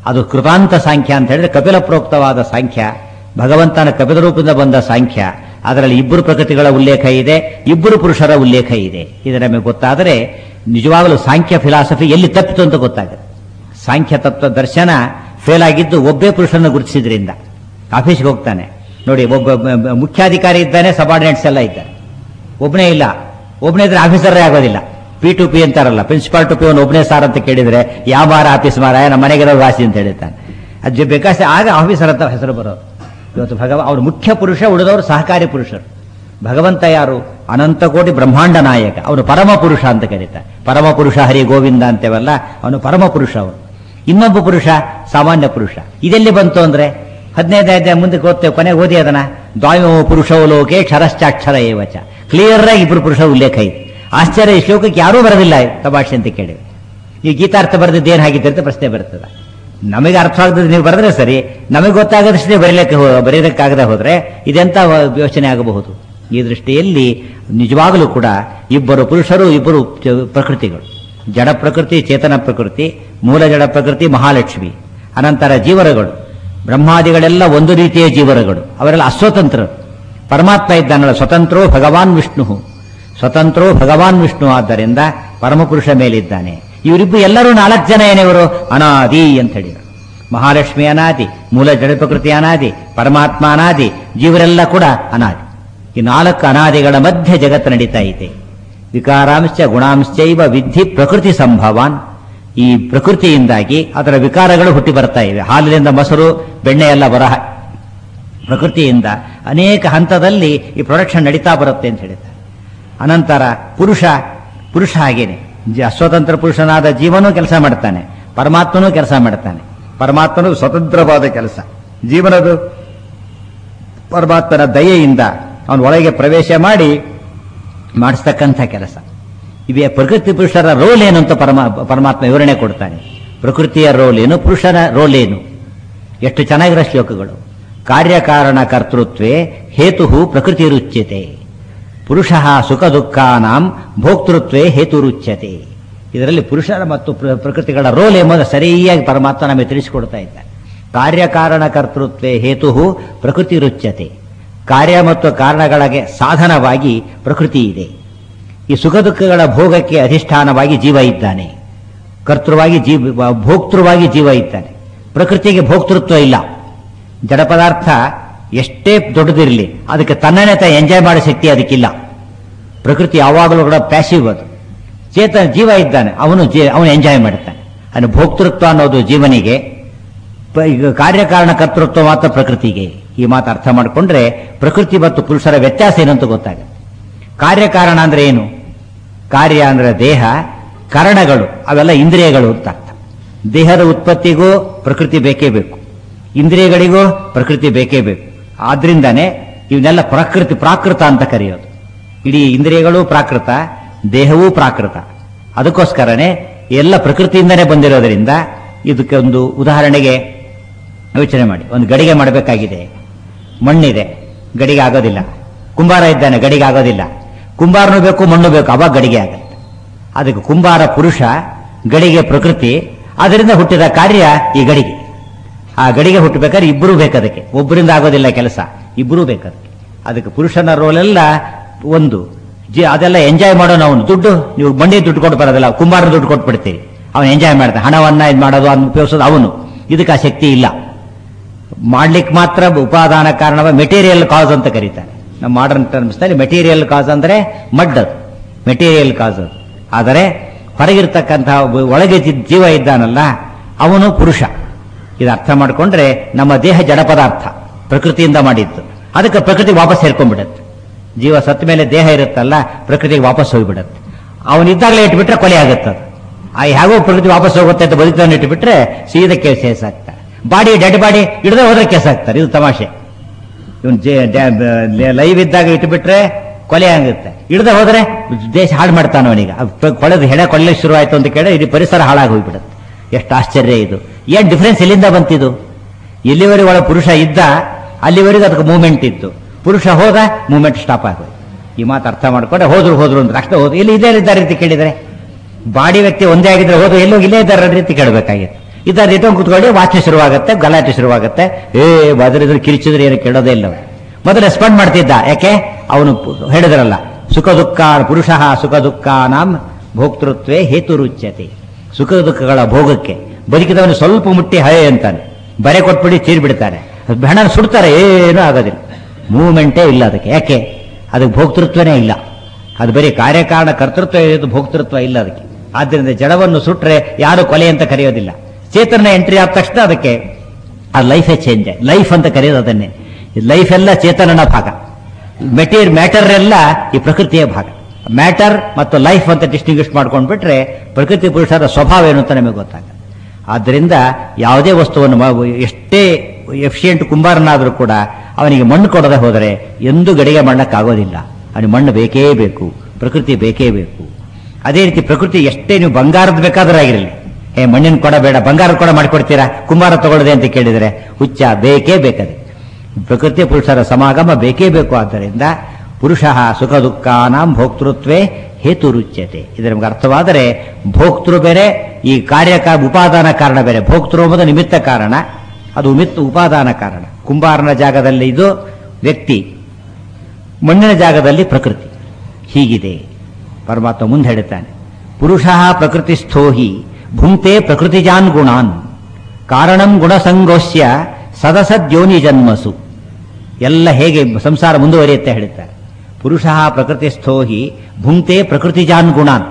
ಅದು ಕೃತಾಂತ ಸಾಂಖ್ಯ ಅಂತ ಹೇಳಿದ್ರೆ ಕಪಿಲ ಪ್ರೋಕ್ತವಾದ ಸಾಂಖ್ಯ ಭಗವಂತನ ಕಪಿಲ ರೂಪದಿಂದ ಬಂದ ಸಾಂಖ್ಯ ಅದರಲ್ಲಿ ಇಬ್ಬರು ಪ್ರಕೃತಿಗಳ ಉಲ್ಲೇಖ ಇದೆ ಇಬ್ಬರು ಪುರುಷರ ಉಲ್ಲೇಖ ಇದೆ ಇದು ನಮಗೆ ಗೊತ್ತಾದರೆ ನಿಜವಾಗಲೂ ಸಾಂಖ್ಯ ಫಿಲಾಸಫಿ ಎಲ್ಲಿ ತಪ್ಪಿತು ಅಂತ ಗೊತ್ತಾಗುತ್ತೆ ಸಾಂಖ್ಯ ತತ್ವ ದರ್ಶನ ಫೇಲ್ ಆಗಿದ್ದು ಒಬ್ಬೇ ಪುರುಷನ ಗುರುತಿಸಿದ್ರಿಂದ ಆಫೀಸ್ಗೆ ಹೋಗ್ತಾನೆ ನೋಡಿ ಒಬ್ಬ ಬ- ಬ- ಮುಖ್ಯಾಧಿಕಾರಿ ಇದ್ದಾನೆ ಸಬಾರ್ಡಿನೇಟ್ಸ್ ಎಲ್ಲ ಇದ್ದಾರೆ ಒಬ್ಬನೇ ಇಲ್ಲ ಒಬ್ಬನೇ ಇದ್ರೆ ಆಫೀಸರೇ ಆಗೋದಿಲ್ಲ ಪಿ ಟು ಪಿ ಅಂತಾರಲ್ಲ ಪ್ರಿನ್ಸಿಪಾಲ್ ಟು ಪಿ ಅವನು ಒಬ್ಬನೇ ಸಾರ್ ಅಂತ ಕೇಳಿದ್ರೆ ಯಾವ ಮಾರ ಆಫೀಸ್ ಮಾರ ನಮ್ಮ ಮನೆಗಿರೋ ವಾಸಿ ಅಂತ ಹೇಳ್ತಾನೆ ಅದು ಬೇಕಾದ್ರೆ ಆಗ ಆಫೀಸರ್ ಅಂತ ಹೆಸರು ಬರೋದು ಇವತ್ತು ಭಗವ ಅವ್ರು ಮುಖ್ಯ ಪುರುಷ ಉಳಿದವರು ಸಹಕಾರಿ ಪುರುಷರು ಭಗವಂತ ಯಾರು ಅನಂತ ಕೋಟಿ ಬ್ರಹ್ಮಾಂಡ ನಾಯಕ ಅವನು ಪರಮ ಪುರುಷ ಅಂತ ಕರೀತಾರೆ ಪರಮ ಪುರುಷ ಹರಿ ಗೋವಿಂದ ಅಂತೇವಲ್ಲ ಅವನು ಪರಮ ಪುರುಷ ಅವನು ಇನ್ನೊಬ್ಬ ಪುರುಷ ಸಾಮಾನ್ಯ ಪುರುಷ ಇದೆಲ್ಲಿ ಬಂತು ಅಂದ್ರೆ ಹದಿನೈದು ಅಧ್ಯಾಯ ಮುಂದಕ್ಕೆ ಓದ್ತೇವೆ ಕೊನೆಗೆ ಓದಿ ಅದನ್ನ ದ್ವಾಯೋ ಪುರುಷವು ಲೋಕೆ ಕ್ಷರಶ್ಚಾಕ್ಷರ ಏವಚ ಕ್ಲಿಯರ್ ಆಗಿ ಇಬ್ಬರು ಪುರುಷ ಉಲ್ಲೇಖ ಇದೆ ಆಶ್ಚರ್ಯ ಈ ಶ್ಲೋಕಕ್ಕೆ ಯಾರೂ ಬರೋದಿಲ್ಲ ತಮಾಷೆ ಅಂತ ಕೇಳಿ ಈ ಗೀತಾರ್ಥ ಬರೆದಿದ್ದು ಏನು ಹಾಗಿತ್ತು ಅಂತ ಪ್ರಶ್ನೆ ಬರ್ತದೆ ನಮಗೆ ಅರ್ಥ ಆಗದ ನೀವು ಬರೆದ್ರೆ ಸರಿ ನಮಗೆ ಗೊತ್ತಾಗದಷ್ಟೇ ಬರೀಲಿಕ್ಕೆ ಹೋ- ಬರೀಲಿಕ್ಕಾಗದೆ ಹೋದ್ರೆ ಇದೆಂತ ವ- ಯೋಚನೆ ಆಗಬಹುದು ಈ ದೃಷ್ಟಿಯಲ್ಲಿ ನಿಜವಾಗಲೂ ಕೂಡ ಇಬ್ಬರು ಪುರುಷರು ಇಬ್ಬರು ಚ- ಪ್ರಕೃತಿಗಳು ಜಡ ಪ್ರಕೃತಿ ಚೇತನ ಪ್ರಕೃತಿ ಮೂಲ ಜಡ ಪ್ರಕೃತಿ ಮಹಾಲಕ್ಷ್ಮಿ ಅನಂತರ ಜೀವರಗಳು ಬ್ರಹ್ಮಾದಿಗಳೆಲ್ಲ ಒಂದು ರೀತಿಯ ಜೀವರಗಳು ಅವರೆಲ್ಲ ಅಸ್ವತಂತ್ರರು ಪರಮಾತ್ಮ ಇದ್ದಾನಲ್ಲ ಸ್ವತಂತ್ರೋ ಭಗವಾನ್ ವಿಷ್ಣು ಸ್ವತಂತ್ರೋ ಭಗವಾನ್ ವಿಷ್ಣು ಆದ್ದರಿಂದ ಪರಮಪುರುಷ ಮೇಲಿದ್ದಾನೆ ಇವರಿಬ್ಬರು ಎಲ್ಲರೂ ನಾಲ್ಕು ಜನ ಏನಿವರು ಅನಾದಿ ಅಂತ ಹೇಳಿ ಮಹಾಲಕ್ಷ್ಮಿ ಅನಾದಿ ಮೂಲ ಜಡ ಪ್ರಕೃತಿ ಅನಾದಿ ಪರಮಾತ್ಮ ಅನಾದಿ ಜೀವರೆಲ್ಲ ಕೂಡ ಅನಾದಿ ಈ ನಾಲ್ಕು ಅನಾದಿಗಳ ಮಧ್ಯೆ ಜಗತ್ತು ನಡೀತಾ ಇದೆ ವಿಕಾರಾಂಶ ಗುಣಾಂಶೈವ ವಿಧಿ ಪ್ರಕೃತಿ ಸಂಭವಾನ್ ಈ ಪ್ರಕೃತಿಯಿಂದಾಗಿ ಅದರ ವಿಕಾರಗಳು ಹುಟ್ಟಿ ಬರ್ತಾ ಇವೆ ಹಾಲಿನಿಂದ ಮೊಸರು ಬೆಣ್ಣೆ ಎಲ್ಲ ಬರಹ ಪ್ರಕೃತಿಯಿಂದ ಅನೇಕ ಹಂತದಲ್ಲಿ ಈ ಪ್ರೊಡಕ್ಷನ್ ನಡೀತಾ ಬರುತ್ತೆ ಅಂತ ಹೇಳ್ತಾರೆ ಅನಂತರ ಪುರುಷ ಪುರುಷ ಹಾಗೇನೆ ಜ- ಸ್ವತಂತ್ರ ಪುರುಷನಾದ ಜೀವನೂ ಕೆಲಸ ಮಾಡ್ತಾನೆ ಪರಮಾತ್ಮನೂ ಕೆಲಸ ಮಾಡ್ತಾನೆ ಪರಮಾತ್ಮನು ಸ್ವತಂತ್ರವಾದ ಕೆಲಸ ಜೀವನದು ಪರಮಾತ್ಮನ ದಯೆಯಿಂದ ಅವನ ಒಳಗೆ ಪ್ರವೇಶ ಮಾಡಿ ಮಾಡಿಸ್ತಕ್ಕಂಥ ಕೆಲಸ ಇವೇ ಪ್ರಕೃತಿ ಪುರುಷರ ರೋಲ್ ಏನು ಅಂತ ಪರಮ ಪರಮಾತ್ಮ ವಿವರಣೆ ಕೊಡ್ತಾನೆ ಪ್ರಕೃತಿಯ ರೋಲ್ ಏನು ಪುರುಷನ ರೋಲ್ ಏನು ಎಷ್ಟು ಚೆನ್ನಾಗಿರೋ ಶ್ಲೋಕಗಳು ಕಾರ್ಯಕಾರಣ ಕರ್ತೃತ್ವೇ ಹೇತು ಪ್ರಕೃತಿ ರುಚ್ಯತೆ ಪುರುಷ ಸುಖ ದುಃಖಾನಾಂ ಭೋಕ್ತೃತ್ವೇ ಹೇತುರುಚ್ಯತೆ ಇದರಲ್ಲಿ ಪುರುಷರ ಮತ್ತು ಪ್ರ- ಪ್ರಕೃತಿಗಳ ರೋಲ್ ಎಂಬುದು ಸರಿಯಾಗಿ ಪರಮಾತ್ಮ ನಮಗೆ ತಿಳಿಸಿಕೊಡ್ತಾ ಇದ್ದಾರೆ ಕಾರ್ಯಕಾರಣ ಕರ್ತೃತ್ವೇ ಹೇತು ಪ್ರಕೃತಿ ರುಚ್ಯತೆ ಕಾರ್ಯ ಮತ್ತು ಕಾರಣಗಳಿಗೆ ಸಾಧನವಾಗಿ ಪ್ರಕೃತಿ ಇದೆ ಈ ಸುಖ ದುಃಖಗಳ ಭೋಗಕ್ಕೆ ಅಧಿಷ್ಠಾನವಾಗಿ ಜೀವ ಇದ್ದಾನೆ ಕರ್ತೃವಾಗಿ ಜೀವ ಭೋಕ್ತೃವಾಗಿ ಜೀವ ಇದ್ದಾನೆ ಪ್ರಕೃತಿಗೆ ಭೋಕ್ತೃತ್ವ ಇಲ್ಲ ಜಡ ಪದಾರ್ಥ ಎಷ್ಟೇ ದೊಡ್ಡದಿರಲಿ ಅದಕ್ಕೆ ತನ್ನನ್ನೇ ತ ಎಂಜಾಯ್ ಮಾಡೋ ಶಕ್ತಿ ಅದಕ್ಕಿಲ್ಲ ಪ್ರಕೃತಿ ಯಾವಾಗಲೂ ಕೂಡ ಪ್ಯಾಸಿವ್ ಅದು ಚೇತನ ಜೀವ ಇದ್ದಾನೆ ಅವನು ಜೀ ಅವನು ಎಂಜಾಯ್ ಮಾಡ್ತಾನೆ ಅವನು ಭೋಕ್ತೃತ್ವ ಅನ್ನೋದು ಜೀವನಿಗೆ ಪ- ಈಗ ಕಾರ್ಯಕಾರಣ ಕರ್ತೃತ್ವ ಮಾತ್ರ ಪ್ರಕೃತಿಗೆ ಈ ಮಾತು ಅರ್ಥ ಮಾಡಿಕೊಂಡ್ರೆ ಪ್ರಕೃತಿ ಮತ್ತು ಪುರುಷರ ವ್ಯತ್ಯಾಸ ಏನು ಅಂತ ಗೊತ್ತಾಗುತ್ತೆ ಕಾರ್ಯಕಾರಣ ಅಂದ್ರೆ ಏನು ಕಾರ್ಯ ಅಂದ್ರೆ ದೇಹ ಕರಣಗಳು ಅವೆಲ್ಲ ಇಂದ್ರಿಯಗಳು ಅಂತ ಅರ್ಥ ದೇಹದ ಉತ್ಪತ್ತಿಗೂ ಪ್ರಕೃತಿ ಬೇಕೇ ಬೇಕು ಇಂದ್ರಿಯಗಳಿಗೂ ಪ್ರಕೃತಿ ಬೇಕೇ ಬೇಕು ಆದ್ರಿಂದಾನೆ ಇವನ್ನೆಲ್ಲ ಪ್ರಕೃತಿ ಪ್ರಾಕೃತ ಅಂತ ಕರೆಯೋದು ಇಡೀ ಇಂದ್ರಿಯಗಳು ಪ್ರಾಕೃತ ದೇಹವೂ ಪ್ರಾಕೃತ ಅದಕ್ಕೋಸ್ಕರನೇ ಎಲ್ಲ ಪ್ರಕೃತಿಯಿಂದನೇ ಬಂದಿರೋದ್ರಿಂದ ಇದಕ್ಕೆ ಒಂದು ಉದಾಹರಣೆಗೆ ಯೋಚನೆ ಮಾಡಿ ಒಂದು ಗಡಿಗೆ ಮಾಡಬೇಕಾಗಿದೆ ಮಣ್ಣಿದೆ ಗಡಿಗೆ ಆಗೋದಿಲ್ಲ ಕುಂಬಾರ ಇದ್ದಾನೆ ಗಡಿಗೆ ಆಗೋದಿಲ್ಲ ಕುಂಬಾರನು ಬೇಕು ಮಣ್ಣು ಬೇಕು ಅವಾಗ ಗಡಿಗೆ ಆಗುತ್ತೆ ಅದಕ್ಕೆ ಕುಂಬಾರ ಪುರುಷ ಗಡಿಗೆ ಪ್ರಕೃತಿ ಅದರಿಂದ ಹುಟ್ಟಿದ ಕಾರ್ಯ ಈ ಗಡಿಗೆ ಆ ಗಡಿಗೆ ಹುಟ್ಟಬೇಕಾದ್ರೆ ಇಬ್ಬರೂ ಬೇಕದಕ್ಕೆ ಒಬ್ಬರಿಂದ ಆಗೋದಿಲ್ಲ ಕೆಲಸ ಇಬ್ಬರೂ ಬೇಕದಕ್ಕೆ ಅದಕ್ಕೆ ಪುರುಷನ ರೋಲೆಲ್ಲ ಒಂದು ಜಿ ಅದೆಲ್ಲ ಎಂಜಾಯ್ ಮಾಡೋನು ಅವನು ದುಡ್ಡು ನೀವು ಮಂಡಿ ದುಡ್ಡು ಕೊಟ್ಟು ಬರೋದಿಲ್ಲ ಕುಂಬಾರ ದುಡ್ಡು ಕೊಟ್ಟು ಬಿಡ್ತೀರಿ ಅವನು ಎಂಜಾಯ್ ಮಾಡ್ತಾನೆ ಹಣವನ್ನ ಇದು ಮಾಡೋದು ಅದನ್ನ ಉಪಯೋಗಿಸೋದು ಅವನು ಇದಕ್ಕೆ ಆ ಶಕ್ತಿ ಇಲ್ಲ ಮಾಡ್ಲಿಕ್ಕೆ ಮಾತ್ರ ಉಪಾದಾನ ಕಾರಣವ ಮೆಟೀರಿಯಲ್ ಕಾಸ್ ಅಂತ ಕರೀತಾರೆ ನಮ್ಮ ಮಾಡರ್ನ್ ಟರ್ಮ್ಸ್ ನಲ್ಲಿ ಮೆಟೀರಿಯಲ್ ಕಾಸ್ ಅಂದ್ರೆ ಮಡ್ ಅದು ಮೆಟೀರಿಯಲ್ ಕಾಸ್ ಅದು ಆದರೆ ಹೊರಗಿರ್ತಕ್ಕಂತಹ ಒಬ್ಬ ಒಳಗೆ ಜಿ- ಜೀವ ಇದ್ದಾನಲ್ಲ ಅವನು ಪುರುಷ ಇದು ಅರ್ಥ ಮಾಡಿಕೊಂಡ್ರೆ ನಮ್ಮ ದೇಹ ಜಡ ಪದಾರ್ಥ ಪ್ರಕೃತಿಯಿಂದ ಮಾಡಿದ್ದು ಅದಕ್ಕೆ ಪ್ರಕೃತಿ ವಾಪಸ್ ಸೇರ್ಕೊಂಡ್ಬಿಡತ್ತೆ ಜೀವ ಸತ್ತ ಮೇಲೆ ದೇಹ ಇರುತ್ತಲ್ಲ ಪ್ರಕೃತಿಗೆ ವಾಪಸ್ ಹೋಗ್ಬಿಡತ್ತೆ ಅವನಿದ್ದಾಗಲೇ ಇಟ್ಬಿಟ್ರೆ ಕೊಲೆ ಆಗುತ್ತೆ ಅದು ಆ ಹೇಗೋ ಪ್ರಕೃತಿ ವಾಪಸ್ ಹೋಗುತ್ತೆ ಅಂತ ಬದುಕನ್ನು ಇಟ್ಬಿಟ್ರೆ ಸೀದಾ ಕೇಸ್ ಕೇಸ್ ಆಗ್ತಾರೆ ಬಾಡಿ ಡೆಡ್ ಬಾಡಿ ಹಿಡಿದ್ರೆ ಹೋದ್ರೆ ಕೇಸ್ ಆಗ್ತಾರೆ ಇದು ತಮಾಷೆ ಇವನ್ ಲೈವ್ ಇದ್ದಾಗ ಇಟ್ಬಿಟ್ರೆ ಕೊಲೆ ಆಗುತ್ತೆ ಹಿಡ್ದೆ ಹೋದ್ರೆ ದೇಶ ಹಾಳು ಮಾಡ್ತಾನೆ ಅವನಿಗೆ ಕೊಳೆದು ಹೆಡೆ ಕೊಲೆ ಶುರು ಆಯ್ತು ಅಂತ ಕೇಳಿ ಇಡೀ ಪರಿಸರ ಹಾಳಾಗಿ ಹೋಗ್ಬಿಡುತ್ತೆ ಎಷ್ಟು ಆಶ್ಚರ್ಯ ಇದು ಏನ್ ಡಿಫ್ರೆನ್ಸ್ ಎಲ್ಲಿಂದ ಬಂತಿದು ಎಲ್ಲಿವರೆಗೆ ಒಳ ಪುರುಷ ಇದ್ದ ಅಲ್ಲಿವರೆಗೂ ಅದಕ್ಕೆ ಮೂವ್ಮೆಂಟ್ ಇತ್ತು ಪುರುಷ ಹೋದ ಮೂವ್ಮೆಂಟ್ ಸ್ಟಾಪ್ ಆಗೋದು ಈ ಮಾತು ಅರ್ಥ ಮಾಡ್ಕೊಂಡೆ ಹೋದ್ರು ಹೋದ್ರು ಅಂತ ತಕ್ಷಣ ಹೋದ್ರು ಇಲ್ಲಿ ಇದೇ ಇದ್ದಾರೆ ಅಂತ ಕೇಳಿದ್ರೆ ಬಾಡಿ ವ್ಯಕ್ತಿ ಒಂದೇ ಆಗಿದ್ರೆ ಹೋದ್ರು ಎಲ್ಲೋ ಇಲ್ಲೇ ಇದ್ದಾರೆ ರೀತಿ ಕೇಳಬೇಕಾಗಿತ್ತು ಇದ್ದ ರಿಟರ್ನ್ ಕುತ್ಕೊಳ್ಳಿ ವಾಚ್ ಶುರುವಾಗುತ್ತೆ ಗಲಾಟೆ ಶುರುವಾಗುತ್ತೆ ಏ ಬದರಿದ್ರೆ ಕಿರಿಚಿದ್ರೆ ಏನು ಕೇಳೋದೇ ಇಲ್ಲ ಅವ್ನು. ಮೊದಲು ರೆಸ್ಪಾಂಡ್ ಮಾಡ್ತಿದ್ದ ಯಾಕೆ ಅವನು ಹೇಳಿದ್ರಲ್ಲ ಸುಖ ದುಃಖ ಪುರುಷ ಸುಖ ದುಃಖ ನಾಂ ಭೋಕ್ತೃತ್ವೇ ಹೇತುರುಚ್ಯತೆ ಸುಖ ದುಃಖಗಳ ಭೋಗಕ್ಕೆ ಬದುಕಿದವನು ಸ್ವಲ್ಪ ಮುಟ್ಟಿ ಹಯೆ ಅಂತಾನೆ ಬರೆ ಕೊಟ್ಬಿಡಿ ಚೀರ್ ಬಿಡ್ತಾನೆ ಹಣ ಸುಡ್ತಾರೆ ಏನೂ ಆಗೋದಿಲ್ಲ ಮೂವ್ಮೆಂಟೇ ಇಲ್ಲ ಅದಕ್ಕೆ ಯಾಕೆ ಅದಕ್ಕೆ ಭೋಕ್ತೃತ್ವನೇ ಇಲ್ಲ ಅದು ಬರೀ ಕಾರ್ಯಕಾರಣ ಕರ್ತೃತ್ವ ಇರೋದು ಭೋಕ್ತೃತ್ವ ಇಲ್ಲ ಅದಕ್ಕೆ ಆದ್ದರಿಂದ ಜಡವನ್ನು ಸುಟ್ರೆ ಯಾರು ಕೊಲೆ ಅಂತ ಕರೆಯೋದಿಲ್ಲ ಚೇತನ ಎಂಟ್ರಿ ಆದ ತಕ್ಷಣ ಅದಕ್ಕೆ ಆ ಲೈಫೇ ಚೇಂಜ್ ಲೈಫ್ ಅಂತ ಕರೆಯೋದು ಅದನ್ನೇ ಲೈಫ್ ಎಲ್ಲ ಚೇತನನ ಭಾಗ ಮೆಟೀರಿಯಲ್ ಮ್ಯಾಟರ್ ಎಲ್ಲ ಈ ಪ್ರಕೃತಿಯ ಭಾಗ ಮ್ಯಾಟರ್ ಮತ್ತು ಲೈಫ್ ಅಂತ ಡಿಸ್ಟಿಂಗ್ವಿಷ್ ಮಾಡ್ಕೊಂಡ್ಬಿಟ್ರೆ ಪ್ರಕೃತಿ ಪುರುಷರ ಸ್ವಭಾವ ಏನು ಅಂತ ನಮಗೆ ಗೊತ್ತಾಗುತ್ತೆ ಆದ್ದರಿಂದ ಯಾವುದೇ ವಸ್ತುವನ್ನು ಮ- ಎಷ್ಟೇ ಎಫಿಷಿಯಂಟ್ ಕುಂಬಾರನಾದರೂ ಕೂಡ ಅವನಿಗೆ ಮಣ್ಣು ಕೊಡದೆ ಹೋದರೆ ಎಂದೂ ಗಡಿಗೆ ಮಾಡಕ್ಕಾಗೋದಿಲ್ಲ ಅವನಿಗೆ ಮಣ್ಣು ಬೇಕೇ ಬೇಕು ಪ್ರಕೃತಿ ಬೇಕೇ ಬೇಕು ಅದೇ ರೀತಿ ಪ್ರಕೃತಿ ಎಷ್ಟೇ ನೀವು ಬಂಗಾರದ ಬೇಕಾದ್ರೂ ಆಗಿರಲಿ ಏ ಮಣ್ಣಿನ ಕೊಡ ಬೇಡ ಬಂಗಾರದ ಕೊಡ ಮಾಡಿಕೊಡ್ತೀರಾ ಕುಂಬಾರ ತಗೊಳ್ಳದೆ ಅಂತ ಕೇಳಿದರೆ ಹುಚ್ಚ ಬೇಕೇ ಬೇಕದೆ ಪ್ರಕೃತಿ ಪುರುಷರ ಸಮಾಗಮ ಬೇಕೇ ಬೇಕು ಆದ್ದರಿಂದ ಪುರುಷ ಸುಖ ದುಃಖಾನಾಂ ಭೋಕ್ತೃತ್ವೇ ಹೇತು ರುಚ್ಯತೆ ಇದು ನಮ್ಗೆ ಅರ್ಥವಾದರೆ ಭೋಕ್ತೃ ಬೇರೆ ಈ ಕಾರ್ಯಕ ಉಪಾದಾನ ಕಾರಣ ಬೇರೆ ಭೋಕ್ತೃ ಎಂಬುದು ನಿಮಿತ್ತ ಕಾರಣ ಅದು ಮಿತ್ ಉಪಾದಾನ ಕಾರಣ ಕುಂಬಾರನ ಜಾಗದಲ್ಲಿ ಇದು ವ್ಯಕ್ತಿ ಮಣ್ಣಿನ ಜಾಗದಲ್ಲಿ ಪ್ರಕೃತಿ ಹೀಗಿದೆ ಪರಮಾತ್ಮ ಮುಂದೆ ಹೇಳುತ್ತಾನೆ ಪುರುಷ ಪ್ರಕೃತಿಸ್ಥೋ ಹಿ ಭುಂಕ್ತೆ ಪ್ರಕೃತಿಜಾನ್ ಗುಣಾನ್ ಕಾರಣಂ ಗುಣಸಂಗೋಷ್ಯ ಸದಸದ್ಯೋನಿ ಜನ್ಮಸು ಎಲ್ಲ ಹೇಗೆ ಸಂಸಾರ ಮುಂದುವರಿಯುತ್ತೆ ಹೇಳುತ್ತಾರೆ ಪುರುಷ ಪ್ರಕೃತಿಸ್ಥೋ ಹಿ ಭುಂಕ್ತೆ ಪ್ರಕೃತಿಜಾನ್ ಗುಣಾನ್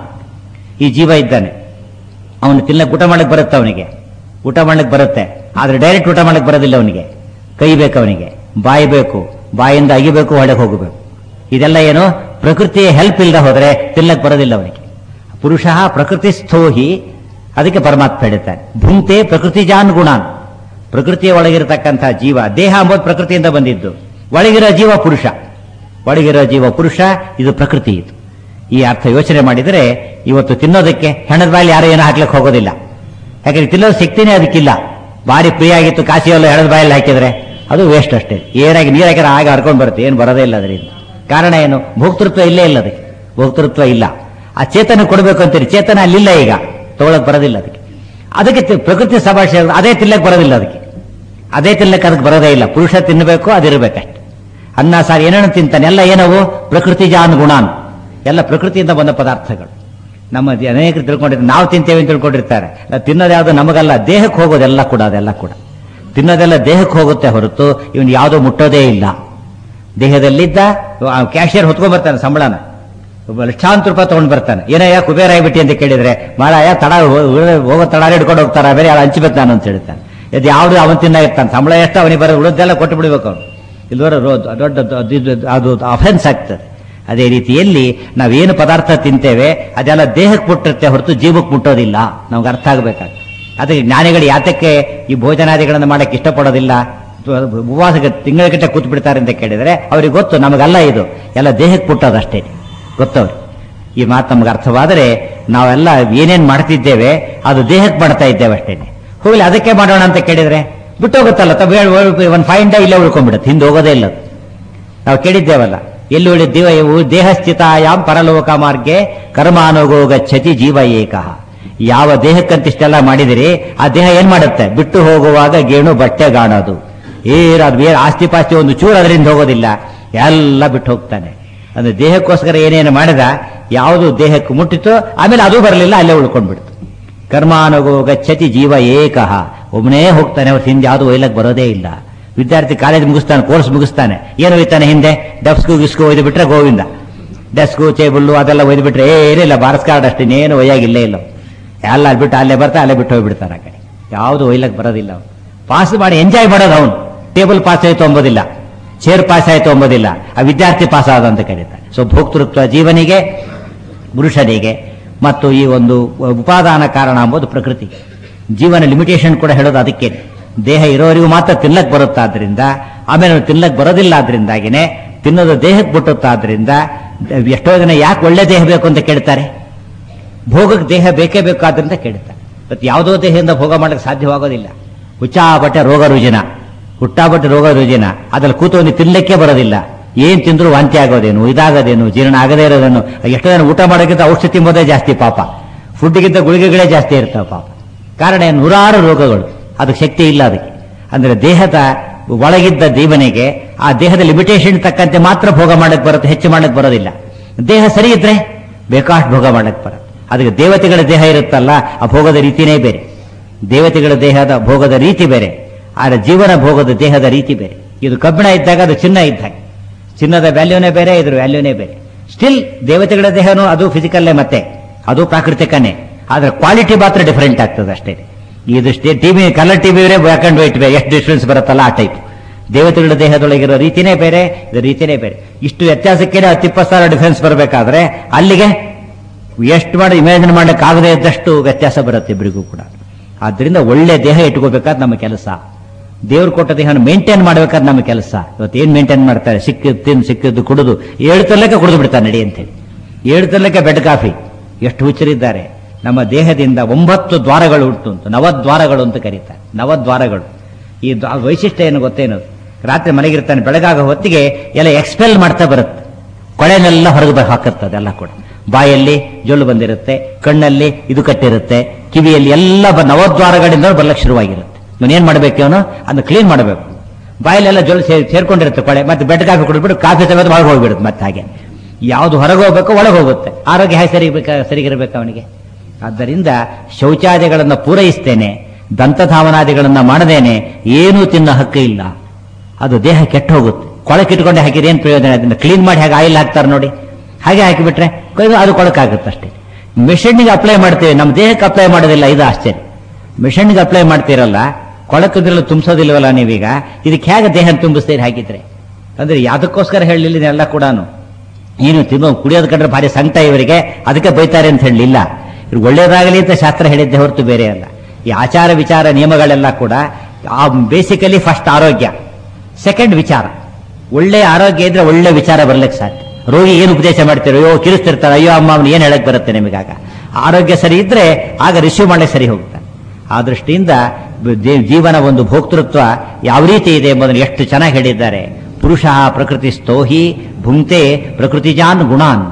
ಈ ಜೀವ ಇದ್ದಾನೆ ಅವನು ತಿನ್ನಕ್ಕೆ ಊಟ ಮಾಡಕ್ಕೆ ಬರುತ್ತೆ ಅವನಿಗೆ ಊಟ ಮಾಡಕ್ಕೆ ಬರುತ್ತೆ ಆದ್ರೆ ಡೈರೆಕ್ಟ್ ಊಟ ಮಾಡಕ್ಕೆ ಬರೋದಿಲ್ಲ ಅವನಿಗೆ ಕೈ ಬೇಕು ಅವನಿಗೆ ಬಾಯಿ ಬೇಕು ಬಾಯಿಂದ ಅಗಿಬೇಕು ಒಳಗೆ ಹೋಗಬೇಕು ಇದೆಲ್ಲ ಏನು ಪ್ರಕೃತಿಯ ಹೆಲ್ಪ್ ಇಲ್ಲದೆ ಹೋದ್ರೆ ತಿನ್ನಕ್ಕೆ ಬರೋದಿಲ್ಲ ಅವನಿಗೆ ಪುರುಷ ಪ್ರಕೃತಿಸ್ಥೋಹಿ ಅದಕ್ಕೆ ಪರಮಾತ್ಮ ಹೇಳುತ್ತಾನೆ ಭುಂಕ್ತೆ ಪ್ರಕೃತಿಜಾನ್ ಗುಣಾನ್ ಪ್ರಕೃತಿಯ ಒಳಗಿರತಕ್ಕಂಥ ಜೀವ ದೇಹ ಅಂಬೋದು ಪ್ರಕೃತಿಯಿಂದ ಬಂದಿದ್ದು ಒಳಗಿರೋ ಜೀವ ಪುರುಷ ಒಳಗಿರೋ ಜೀವ ಪುರುಷ ಇದು ಪ್ರಕೃತಿ ಇದು ಈ ಅರ್ಥ ಯೋಚನೆ ಮಾಡಿದರೆ ಇವತ್ತು ತಿನ್ನೋದಕ್ಕೆ ಹೆಣದ ಬಾಯಲ್ಲಿ ಯಾರು ಏನೋ ಹಾಕ್ಲಿಕ್ಕೆ ಹೋಗೋದಿಲ್ಲ ಯಾಕಂದ್ರೆ ತಿನ್ನೋದು ಶಕ್ತಿನೇ ಅದಕ್ಕಿಲ್ಲ ಭಾರಿ ಪ್ರಿಯ ಆಗಿತ್ತು ಕಾಸಿಯಲ್ಲ ಹೆಣದ ಬಾಯಲ್ಲಿ ಹಾಕಿದ್ರೆ ಅದು ವೇಸ್ಟ್ ಅಷ್ಟೇ ಏನಾಗಿ ನೀರು ಹಾಕಿದ್ರೆ ಆಗ ಹರ್ಕೊಂಡು ಬರುತ್ತೆ ಏನು ಬರೋದೇ ಇಲ್ಲ ಅದರಿಂದ ಕಾರಣ ಏನು ಭೋಕ್ತೃತ್ವ ಇಲ್ಲೇ ಇಲ್ಲ ಅದಕ್ಕೆ ಭೋಕ್ತೃತ್ವ ಇಲ್ಲ ಆ ಚೇತನ ಕೊಡಬೇಕು ಅಂತೀರಿ ಚೇತನ ಅಲ್ಲಿಲ್ಲ ಈಗ ತಗೊಳಕ್ ಬರೋದಿಲ್ಲ ಅದಕ್ಕೆ ಅದಕ್ಕೆ ತಿ- ಪ್ರಕೃತಿ ಸಭಾಷೆ ಅದೇ ತಿನ್ನಕ್ ಬರೋದಿಲ್ಲ ಅದಕ್ಕೆ ಅದೇ ತಿನ್ನಕ್ಕೆ ಅದಕ್ಕೆ ಬರೋದೇ ಇಲ್ಲ ಪುರುಷ ತಿನ್ನಬೇಕು ಅದಿರಬೇಕಷ್ಟೆ ಅನ್ನ ಸಾರು ಏನೇನು ತಿಂತಾನೆ ಎಲ್ಲ ಏನವು ಪ್ರಕೃತಿ ಜಾನ್ ಗುಣಾನ್ ಎಲ್ಲ ಪ್ರಕೃತಿಯಿಂದ ಬಂದ ಪದಾರ್ಥಗಳು ನಮ್ಮ ದಿ- ಅನೇಕರು ತಿಳ್ಕೊಂಡಿರ್ತಾರೆ ನಾವು ತಿಂತೇವೆ ಅಂತ ತಿಳ್ಕೊಂಡಿರ್ತಾರೆ ನಾವು ತಿನ್ನೋದು ಯಾವುದು ನಮಗಲ್ಲ ದೇಹಕ್ಕೆ ಹೋಗೋದೆಲ್ಲ ಕೂಡ ಅದೆಲ್ಲ ಕೂಡ ತಿನ್ನೋದೆಲ್ಲ ದೇಹಕ್ಕೆ ಹೋಗುತ್ತೆ ಹೊರತು ಇವನು ಯಾವುದೋ ಮುಟ್ಟೋದೇ ಇಲ್ಲ ದೇಹದಲ್ಲಿದ್ದ ಕ್ಯಾಶಿಯರ್ ಹೊತ್ಕೊಂಡ್ ಬರ್ತಾನೆ ಸಂಬಳನ ಒಬ್ಬ ಲಕ್ಷಾಂತರ ರೂಪಾಯಿ ತಗೊಂಡ್ ಬರ್ತಾನೆ ಏನಯ್ಯ ಕುಬೇರ ಆಗಿಬಿಟ್ಟಿ ಅಂತ ಕೇಳಿದ್ರೆ ಮಾರಾಯ ತಡ ಹೋ- ಹೋಗೋ ತಡ ಹಿಡ್ಕೊಂಡು ಹೋಗ್ತಾರ ಬೇರೆ ಯಾರು ಹಂಚ್ಬೇಕು ನಾನು ಅಂತ ಹೇಳ್ತಾನೆ ಇದು ಯಾವ್ದು ಅವನ್ ತಿನ್ನ ಇರ್ತಾನೆ ಸಂಬಳ ಎಷ್ಟು ಅವನಿಗೆ ಬರೋ ಉಳಿದೆಲ್ಲ ಕೊಟ್ಟು ಬಿಡ್ಬೇಕು ಅವನು ಇಲ್ವರ ದೊಡ್ಡ ಅದು- ಇದು- ಅದು ಅಫೆನ್ಸ್ ಆಗ್ತದೆ ಅದೇ ರೀತಿಯಲ್ಲಿ ನಾವೇನು ಪದಾರ್ಥ ತಿಂತೇವೆ ಅದೆಲ್ಲ ದೇಹಕ್ಕೆ ಮುಟ್ಟಿರುತ್ತೆ ಹೊರತು ಜೀವಕ್ಕೆ ಮುಟ್ಟೋದಿಲ್ಲ ನಮ್ಗೆ ಅರ್ಥ ಆಗಬೇಕಾಗ ಅದಕ್ಕೆ ಜ್ಞಾನಿಗಳು ಯಾತಕ್ಕೆ ಈ ಭೋಜನಾದಿಗಳನ್ನು ಮಾಡಕ್ಕೆ ಇಷ್ಟಪಡೋದಿಲ್ಲ ಉಪವಾಸ ತಿಂಗಳಗಟ್ಟೆ ಕೂತ್ ಬಿಡ್ತಾರೆ ಅಂತ ಕೇಳಿದ್ರೆ ಅವ್ರಿಗೆ ಗೊತ್ತು ನಮಗಲ್ಲ ಇದು ಎಲ್ಲ ದೇಹಕ್ಕೆ ಮುಟ್ಟೋದಷ್ಟೇ ಗೊತ್ತವ್ರು ಈ ಮಾತು ನಮ್ಗೆ ಅರ್ಥವಾದರೆ ನಾವೆಲ್ಲ ಏನೇನ್ ಮಾಡ್ತಿದ್ದೇವೆ ಅದು ದೇಹಕ್ಕೆ ಮಾಡ್ತಾ ಇದ್ದೇವೆ ಅಷ್ಟೇನೆ ಹೋಗ್ಲಿ ಅದಕ್ಕೆ ಮಾಡೋಣ ಅಂತ ಕೇಳಿದ್ರೆ ಬಿಟ್ಟೋಗುತ್ತಲ್ಲ ಒಂದು ಫೈವ್ ಡೇ ಇಲ್ಲೇ ಉಳ್ಕೊಂಡ್ಬಿಡುತ್ತೆ ಹಿಂದೆ ಹೋಗೋದೇ ಇಲ್ಲ ಅದು. ನಾವು ಕೇಳಿದ್ದೇವಲ್ಲ ಎಲ್ಲಿ ಉಳಿದ್ದೀವ ಇವು ದೇಹಸ್ಥಿತಾಯಾಂ ಪರಲೋಕ ಮಾರ್ಗೆ ಕರ್ಮಾನುಗೋ ಗಚ್ಚತಿ ಜೀವ ಏಕಃ ಯಾವ ದೇಹಕ್ಕಂತಿಷ್ಟೆಲ್ಲ ಮಾಡಿದಿರಿ ಆ ದೇಹ ಏನ್ ಮಾಡುತ್ತೆ ಬಿಟ್ಟು ಹೋಗುವಾಗ ಗೇಣು ಬಟ್ಟೆ ಗಾಣೋದು ಏರು ಅದು ಬೇರೆ ಆಸ್ತಿ ಪಾಸ್ತಿ ಒಂದು ಚೂರು ಅದರಿಂದ ಹೋಗೋದಿಲ್ಲ ಎಲ್ಲ ಬಿಟ್ಟು ಹೋಗ್ತಾನೆ ಅಂದ್ರೆ ದೇಹಕ್ಕೋಸ್ಕರ ಏನೇನು ಮಾಡಿದ ಯಾವುದು ದೇಹಕ್ಕೆ ಮುಟ್ಟಿತೋ ಆಮೇಲೆ ಅದು ಬರಲಿಲ್ಲ ಅಲ್ಲೇ ಉಳ್ಕೊಂಡ್ಬಿಡ್ತು ಕರ್ಮಾನುಗೋ ಗಚ್ಚತಿ ಜೀವ ಏಕಃ ಒಬ್ಬನೇ ಹೋಗ್ತಾನೆ ಅವ್ರ ಹಿಂದೆ ಯಾವುದು ಒಯ್ಲಕ್ ಬರೋದೇ ಇಲ್ಲ ವಿದ್ಯಾರ್ಥಿ ಕಾಲೇಜ್ ಮುಗಿಸ್ತಾನೆ ಕೋರ್ಸ್ ಮುಗಿಸ್ತಾನೆ ಏನು ಒಯ್ತಾನೆ ಹಿಂದೆ ಡೆಸ್ಕು ಗಿಸ್ಕು ಒಯ್ದು ಬಿಟ್ರೆ ಗೋವಿಂದ ಡೆಸ್ಕು ಟೇಬಲ್ಲು ಅದೆಲ್ಲ ಒಯ್ದು ಬಿಟ್ರೆ ಏನಿಲ್ಲ ಬಾರಸ್ ಕಾರ್ಡ್ ಅಷ್ಟೇ ಇನ್ನೇನು ಒಯ್ಯಾಗಿಲ್ಲೇ ಇಲ್ಲ ಎಲ್ಲ ಅಲ್ಲಿ ಬಿಟ್ಟು ಅಲ್ಲೇ ಬರ್ತಾ ಅಲ್ಲೇ ಬಿಟ್ಟು ಹೋಗ್ಬಿಡ್ತಾನೆ ಆ ಕಡೆ ಯಾವುದು ಒಯ್ಲಕ್ ಬರೋದಿಲ್ಲ ಅವನು ಪಾಸ್ ಮಾಡಿ ಎಂಜಾಯ್ ಮಾಡೋದು ಅವನು ಟೇಬಲ್ ಪಾಸ್ ಆಯ್ತು ಅಂಬೋದಿಲ್ಲ ಚೇರ್ ಪಾಸ್ ಆಯ್ತು ಅಂಬೋದಿಲ್ಲ ಆ ವಿದ್ಯಾರ್ಥಿ ಪಾಸ್ ಆದ ಅಂತ ಕರೀತಾನೆ ಸೊ ಭೋಕ್ತೃತ್ವ ಜೀವನಿಗೆ ಪುರುಷನಿಗೆ ಮತ್ತು ಈ ಒಂದು ಉಪಾದಾನ ಕಾರಣ ಎಂಬುದು ಪ್ರಕೃತಿ ಜೀವನ ಲಿಮಿಟೇಷನ್ ಕೂಡ ಹೇಳೋದು ಅದಕ್ಕೆ ದೇಹ ಇರೋರಿಗೂ ಮಾತ್ರ ತಿನ್ನಕ್ ಬರುತ್ತಾದ್ರಿಂದ ಆಮೇಲೆ ಅವ್ನು ತಿನ್ನಕ್ ಬರೋದಿಲ್ಲ ಆದ್ರಿಂದಾಗಿನೇ ತಿನ್ನೋದು ದೇಹಕ್ಕೆ ಬಿಟ್ಟುತ್ತಾದ್ರಿಂದ ಎಷ್ಟೋ ಜನ ಯಾಕೆ ಒಳ್ಳೆ ದೇಹ ಬೇಕು ಅಂತ ಕೇಳ್ತಾರೆ ಭೋಗಕ್ಕೆ ದೇಹ ಬೇಕೇ ಬೇಕಾದ್ರಿಂದ ಕೇಳ್ತಾರೆ ಮತ್ತು ಯಾವುದೋ ದೇಹದಿಂದ ಭೋಗ ಮಾಡಕ್ಕೆ ಸಾಧ್ಯವಾಗೋದಿಲ್ಲ ಹುಚ್ಚಾಬಟ್ಟೆ ರೋಗ ರುಜಿನ ಹುಟ್ಟಾಬಟ್ಟೆ ರೋಗ ರುಜಿನ ಅದ್ರಲ್ಲಿ ಕೂತವನು ತಿನ್ನಲಿಕ್ಕೆ ಬರೋದಿಲ್ಲ ಏನ್ ತಿಂದ್ರು ವಾಂತಿ ಆಗೋದೇನು ಇದಾಗೋದೇನು ಜೀರ್ಣ ಆಗದೇ ಇರೋದೇನು ಎಷ್ಟೋ ಜನ ಊಟ ಮಾಡೋಕ್ಕಿಂತ ಔಷಧಿ ತಿಂಬೋದೇ ಜಾಸ್ತಿ ಪಾಪ ಫುಡ್ಗಿಂತ ಗುಳಿಗೆಗಳೇ ಜಾಸ್ತಿ ಇರ್ತಾವೆ ಪಾಪ ಕಾರಣ ಏನು? ನೂರಾರು ರೋಗಗಳು ಅದಕ್ಕೆ ಶಕ್ತಿ ಇಲ್ಲ ಅದಕ್ಕೆ ಅಂದ್ರೆ ದೇಹದ ಒಳಗಿದ್ದ ಜೀವನಿಗೆ ಆ ದೇಹದ ಲಿಮಿಟೇಷನ್ ತಕ್ಕಂತೆ ಮಾತ್ರ ಭೋಗ ಮಾಡಕ್ ಬರುತ್ತೆ ಹೆಚ್ಚು ಮಾಡಕ್ ಬರೋದಿಲ್ಲ ದೇಹ ಸರಿ ಇದ್ರೆ ಬೇಕಾಷ್ಟು ಭೋಗ ಮಾಡಕ್ ಬರುತ್ತೆ ಅದಕ್ಕೆ ದೇವತೆಗಳ ದೇಹ ಇರುತ್ತಲ್ಲ ಆ ಭೋಗದ ರೀತಿನೇ ಬೇರೆ ದೇವತೆಗಳ ದೇಹದ ಭೋಗದ ರೀತಿ ಬೇರೆ ಆದ್ರೆ ಜೀವನ ಭೋಗದ ದೇಹದ ರೀತಿ ಬೇರೆ ಇದು ಕಬ್ಬಿಣ ಇದ್ದಾಗ ಅದು ಚಿನ್ನ ಇದ್ದಾಗ ಚಿನ್ನದ ವ್ಯಾಲ್ಯೂನೇ ಬೇರೆ ಇದ್ರ ವ್ಯಾಲ್ಯೂನೇ ಬೇರೆ ಸ್ಟಿಲ್ ದೇವತೆಗಳ ದೇಹನೂ ಅದು ಫಿಸಿಕಲ್ಲೇ ಮತ್ತೆ ಅದು ಪ್ರಾಕೃತಿಕನೇ ಆದ್ರೆ ಕ್ವಾಲಿಟಿ ಮಾತ್ರ ಡಿಫರೆಂಟ್ ಆಗ್ತದೆ ಅಷ್ಟೇ ಇದು TV colour TV black and white ಎಷ್ಟು ಡಿಫರೆನ್ಸ್ ಬರುತ್ತಲ್ಲ ಆ ಟೈಪ್ ದೇವತೆಗಳ ದೇಹದೊಳಗಿರೋ ರೀತಿನೇ ಬೇರೆ ಇದು ರೀತಿನೇ ಬೇರೆ ಇಷ್ಟು ವ್ಯತ್ಯಾಸಕ್ಕೆ ಹತ್ತಿಪ್ಪತ್ತು ಸಾವಿರ ಡಿಫರೆನ್ಸ್ ಬರಬೇಕಾದ್ರೆ ಅಲ್ಲಿಗೆ ಎಷ್ಟು ಮಾಡಿ ಇಮ್ಯಾಜಿನ್ ಮಾಡಕ್ಕೆ ಆಗದೇ ಇದ್ದಷ್ಟು ವ್ಯತ್ಯಾಸ ಬರುತ್ತೆ ಇಬ್ಬರಿಗೂ ಕೂಡ ಆದ್ರಿಂದ ಒಳ್ಳೆ ದೇಹ ಇಟ್ಕೋಬೇಕಾದ್ ನಮ್ಮ ಕೆಲಸ ದೇವ್ರು ಕೊಟ್ಟ ದೇಹನ ಮೇಂಟೈನ್ ಮಾಡ್ಬೇಕಾದ್ ನಮ್ಮ ಕೆಲಸ ಇವತ್ತು ಏನ್ ಮೇಂಟೈನ್ ಮಾಡ್ತಾರೆ ಸಿಕ್ಕಿದ್ದು ತಿಂದು ಸಿಕ್ಕಿದ್ದು ಕುಡಿದು ಏಳು ತಲ್ಲಕ್ಕೆ ಕುಡಿದು ಬಿಡ್ತಾರೆ ನಡಿ ಅಂತೇಳಿ ಏಳು ತಲ್ಲಕ್ಕೆ ಬೆಡ್ ಕಾಫಿ ಎಷ್ಟು ಹುಚ್ಚರಿದ್ದಾರೆ ನಮ್ಮ ದೇಹದಿಂದ ಒಂಬತ್ತು ದ್ವಾರಗಳು ಉಂಟು ಅಂತ ನವದ್ವಾರಗಳು ಅಂತ ಕರೀತಾರೆ ನವದ್ವಾರಗಳು ಈ ದ್ವಾ- ವೈಶಿಷ್ಟ್ಯ ಏನು ಗೊತ್ತೇನು ರಾತ್ರಿ ಮನೆಗಿರ್ತಾನೆ ಬೆಳಗಾಗ ಹೊತ್ತಿಗೆ ಎಲ್ಲ ಎಕ್ಸ್ಪೆಲ್ ಮಾಡ್ತಾ ಬರುತ್ತೆ ಕೊಳೆನೆಲ್ಲ ಹೊರಗೆ ಬ- ಹಾಕುತ್ತೆ ಅದೆಲ್ಲ ಕೂಡ ಬಾಯಲ್ಲಿ ಜೊಲ್ಲು ಬಂದಿರುತ್ತೆ ಕಣ್ಣಲ್ಲಿ ಇದು ಕಟ್ಟಿರುತ್ತೆ ಕಿವಿಯಲ್ಲಿ ಎಲ್ಲ ಬ- ನವದ್ವಾರಗಳಿಂದ ಬರ್ಲಕ್ಕೆ ಶುರುವಾಗಿರುತ್ತೆ ಇವನು ಏನ್ ಮಾಡ್ಬೇಕು ಇವನು ಅದನ್ನ ಕ್ಲೀನ್ ಮಾಡಬೇಕು ಬಾಯಲ್ಲೆಲ್ಲ ಜೊಲ್ಲು ಸೇರ್ ಸೇರ್ಕೊಂಡಿರುತ್ತೆ ಕೊಳೆ ಮತ್ತೆ ಬೆಡ್ ಕಾಫಿ ಕುಡಿದ್ಬಿಟ್ಟು ಕಾಫಿ ಸಮೇತ ಒಳಗೆ ಹೋಗ್ಬಿಡುತ್ತೆ ಮತ್ತೆ ಹಾಗೆ ಯಾವುದು ಹೊರಗೆ ಹೋಗ್ಬೇಕು ಒಳಗೆ ಹೋಗುತ್ತೆ ಆರೋಗ್ಯ ಹೇಗೆ ಸರಿಬೇಕಾ ಸರಿಗಿರ್ಬೇಕು ಅವನಿಗೆ ಆದ್ದರಿಂದ ಶೌಚಾದಿಗಳನ್ನು ಪೂರೈಸ್ತೇನೆ ದಂತಧಾವನಾದಿಗಳನ್ನ ಮಾಡದೇನೆ ಏನೂ ತಿನ್ನೋ ಹಕ್ಕು ಇಲ್ಲ ಅದು ದೇಹ ಕೆಟ್ಟ ಹೋಗುತ್ತೆ ಕೊಳಕಿಟ್ಕೊಂಡೆ ಹಾಕಿದ್ರೆ ಏನು ಪ್ರಯೋಜನ ಅದನ್ನ ಕ್ಲೀನ್ ಮಾಡಿ ಹಾಗೆ ಆಯಿಲ್ ಹಾಕ್ತಾರೆ ನೋಡಿ ಹಾಗೆ ಹಾಕಿಬಿಟ್ರೆ ಕೊಯ್ದು ಅದು ಕೊಳಕಾಗುತ್ತೆ ಅಷ್ಟೇ ಮಿಷನ್ಗೆ ಅಪ್ಲೈ ಮಾಡ್ತೀವಿ ನಮ್ಮ ದೇಹಕ್ಕೆ ಅಪ್ಲೈ ಮಾಡೋದಿಲ್ಲ ಇದು ಆಶ್ಚರ್ಯ ಮಿಷನ್ಗೆ ಅಪ್ಲೈ ಮಾಡ್ತೀರಲ್ಲ ಕೊಳಕದ್ರಲ್ಲ ತುಂಬಿಸೋದಿಲ್ವಲ್ಲ ನೀವೀಗ ಇದಕ್ಕೆ ಹೇಗೆ ದೇಹ ತುಂಬಿಸ್ತೀರಿ ಹಾಕಿದ್ರೆ ಅಂದ್ರೆ ಯಾವ್ದಕ್ಕೋಸ್ಕರ ಹೇಳಲಿಲ್ಲ ಎಲ್ಲ ಕೂಡ ಏನು ತಿನ್ನೋ ಕುಡಿಯೋದ್ ಕಂಡ್ರೆ ಭಾರಿ ಸಂಕಟ ಇವರಿಗೆ ಅದಕ್ಕೆ ಬೈತಾರೆ ಅಂತ ಹೇಳಲಿಲ್ಲ ಇವ್ರು ಒಳ್ಳೇದಾಗಲಿ ಅಂತ ಶಾಸ್ತ್ರ ಹೇಳಿದ್ದೆ ಹೊರತು ಬೇರೆ ಅಲ್ಲ ಈ ಆಚಾರ ವಿಚಾರ ನಿಯಮಗಳೆಲ್ಲ ಕೂಡ ಬೇಸಿಕಲಿ ಫಸ್ಟ್ ಆರೋಗ್ಯ ಸೆಕೆಂಡ್ ವಿಚಾರ ಒಳ್ಳೆ ಆರೋಗ್ಯ ಇದ್ರೆ ಒಳ್ಳೆ ವಿಚಾರ ಬರ್ಲಿಕ್ಕೆ ಸಾಧ್ಯ ರೋಗಿ ಏನು ಉಪದೇಶ ಮಾಡ್ತೀರೋ ಅಯ್ಯೋ ಕಿರಿಸ್ತಿರ್ತಾರೆ ಅಯ್ಯೋ ಅಮ್ಮ ಅವ್ನು ಏನ್ ಹೇಳಕ್ ಬರುತ್ತೆ ನಿಮಗಾಗ ಆರೋಗ್ಯ ಸರಿ ಇದ್ರೆ ಆಗ ರಿಸೀವ್ ಮಾಡಕ್ಕೆ ಸರಿ ಹೋಗ್ತಾನೆ ಆ ದೃಷ್ಟಿಯಿಂದ ಜೀ- ಜೀವನ ಒಂದು ಭೋಕ್ತೃತ್ವ ಯಾವ ರೀತಿ ಇದೆ ಎಂಬುದನ್ನು ಎಷ್ಟು ಚೆನ್ನಾಗಿ ಹೇಳಿದ್ದಾರೆ ಪುರುಷ ಪ್ರಕೃತಿ ಸ್ತೋಹಿ ಭುಂಕ್ತೆ ಪ್ರಕೃತಿಜಾನ್ ಗುಣಾನ್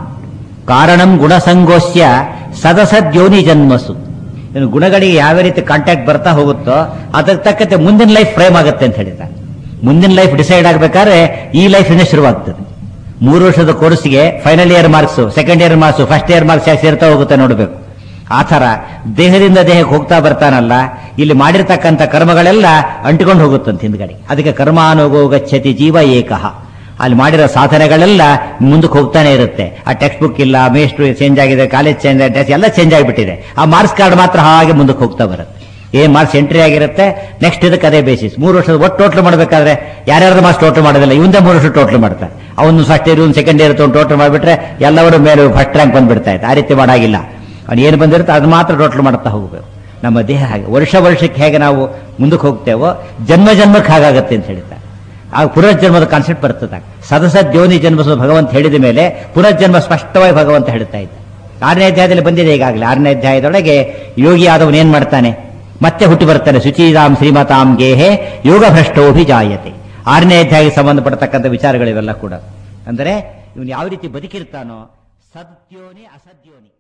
ಕಾರಣಂ ಗುಣಸಂಗೋಸ್ಯ ಸದಸದ್ಯೋನಿ ಜನ್ಮಸು ಇನ್ನು ಗುಣಗಳಿಗೆ ಯಾವ ರೀತಿ ಕಾಂಟ್ಯಾಕ್ಟ್ ಬರ್ತಾ ಹೋಗುತ್ತೋ ಅದಕ್ಕೆ ತಕ್ಕಂತೆ ಮುಂದಿನ ಲೈಫ್ ಫ್ರೇಮ್ ಆಗುತ್ತೆ ಅಂತ ಹೇಳಿದ್ದಾರೆ ಮುಂದಿನ ಲೈಫ್ ಡಿಸೈಡ್ ಆಗ್ಬೇಕಾದ್ರೆ ಈ ಲೈಫಿಂದ ಶುರುವಾಗ್ತದೆ ಮೂರು ವರ್ಷದ ಕೋರ್ಸ್ಗೆ final year marks second year marks first year marks ಯಾಕೆ ಸೇರ್ತಾ ಹೋಗುತ್ತೆ ನೋಡಬೇಕು ಆ ಥರ ದೇಹದಿಂದ ದೇಹಕ್ಕೆ ಹೋಗ್ತಾ ಬರ್ತಾನಲ್ಲ ಇಲ್ಲಿ ಮಾಡಿರ್ತಕ್ಕಂಥ ಕರ್ಮಗಳೆಲ್ಲ ಅಂಟಿಕೊಂಡು ಹೋಗುತ್ತಂತೆ ಹಿಂದ್ಗಡೆ ಅದಕ್ಕೆ ಕರ್ಮಾನುಗೋ ಗಚ್ಚತಿ ಜೀವ ಏಕಃ ಅಲ್ಲಿ ಮಾಡಿರೋ ಸಾಧನೆಗಳೆಲ್ಲ ಮುಂದಕ್ಕೆ ಹೋಗ್ತಾನೆ ಇರುತ್ತೆ ಆ ಟೆಕ್ಸ್ಟ್ ಬುಕ್ ಇಲ್ಲ ಮೇಸ್ಟ್ರು ಚೇಂಜ್ ಆಗಿದೆ ಕಾಲೇಜ್ ಚೇಂಜ್ ಆಗಿದೆ ಎಲ್ಲ ಚೇಂಜ್ ಆಗಿಬಿಟ್ಟಿದೆ ಆ ಮಾರ್ಕ್ಸ್ ಕಾರ್ಡ್ ಮಾತ್ರ ಹಾಗೆ ಮುಂದಕ್ಕೆ ಹೋಗ್ತಾ ಬರುತ್ತೆ ಏನ್ ಮಾರ್ಕ್ಸ್ ಎಂಟ್ರಿ ಆಗಿರುತ್ತೆ ನೆಕ್ಸ್ಟ್ ಇದಕ್ಕೆ ಅದೇ ಬೇಸಿಸ್ ಮೂರು ವರ್ಷದ ಒಟ್ಟು ಟೋಟಲ್ ಮಾಡಬೇಕಾದ್ರೆ ಯಾರ್ಯಾರ್ದು ಮಾರ್ಕ್ಸ್ ಟೋಟಲ್ ಮಾಡೋದಿಲ್ಲ ಇವಂದೇ ಮೂರು ವರ್ಷ ಟೋಟಲ್ ಮಾಡ್ತಾರೆ ಅವನು ಫಸ್ಟ್ ಇಯರ್ ಇವ್ನು ಸೆಕೆಂಡ್ ಇಯರ್ ತಗೊಂಡು ಟೋಟಲ್ ಮಾಡಿಬಿಟ್ರೆ ಎಲ್ಲರೂ ಮೇಲೆ ಫಸ್ಟ್ ರ್ಯಾಂಕ್ ಬಂದ್ಬಿಡ್ತಾ ಇತ್ತು ಆ ರೀತಿ ಮಾಡಾಗಿಲ್ಲ ಅವ್ನು ಏನು ಬಂದಿರುತ್ತೆ ಅದು ಮಾತ್ರ ಟೋಟಲ್ ಮಾಡ್ತಾ ಹೋಗಬೇಕು ನಮ್ಮ ದೇಹ ಹಾಗೆ ವರ್ಷ ವರ್ಷಕ್ಕೆ ಹೇಗೆ ನಾವು ಮುಂದಕ್ಕೆ ಹೋಗ್ತೇವೋ ಜನ್ಮ ಜನ್ಮಕ್ಕೆ ಹಾಗಾಗತ್ತೆ ಅಂತ ಹೇಳ್ತಾರೆ ಆ ಪುನರ್ಜನ್ಮದ ಕಾನ್ಸೆಪ್ಟ್ ಬರ್ತದೆ ಸದಸದ್ಯೋನಿ ಜನ್ಮಸ ಭಗವಂತ ಹೇಳಿದ ಮೇಲೆ ಪುನರ್ಜನ್ಮ ಸ್ಪಷ್ಟವಾಗಿ ಭಗವಂತ ಹೇಳ್ತಾ ಇದ್ದ ಆರನೇ ಅಧ್ಯಾಯದಲ್ಲಿ ಬಂದಿದೆ ಈಗಾಗಲೇ ಆರನೇ ಅಧ್ಯಾಯದೊಳಗೆ ಯೋಗಿ ಆದವನು ಏನ್ ಮಾಡ್ತಾನೆ ಮತ್ತೆ ಹುಟ್ಟಿ ಬರ್ತಾನೆ ಶುಚೀರಾಮ್ ಶ್ರೀಮತಾಂ ಗೇಹೆ ಯೋಗ ಭ್ರಷ್ಟೋಭಿಜಾಯತೆ ಆರನೇ ಅಧ್ಯಾಯಕ್ಕೆ ಸಂಬಂಧಪಡತಕ್ಕಂಥ ವಿಚಾರಗಳಿವೆಲ್ಲ ಕೂಡ ಅಂದರೆ ಇವನು ಯಾವ ರೀತಿ ಬದುಕಿರ್ತಾನೋ ಸದ್ಯೋನಿ ಅಸದ್ಯೋನಿ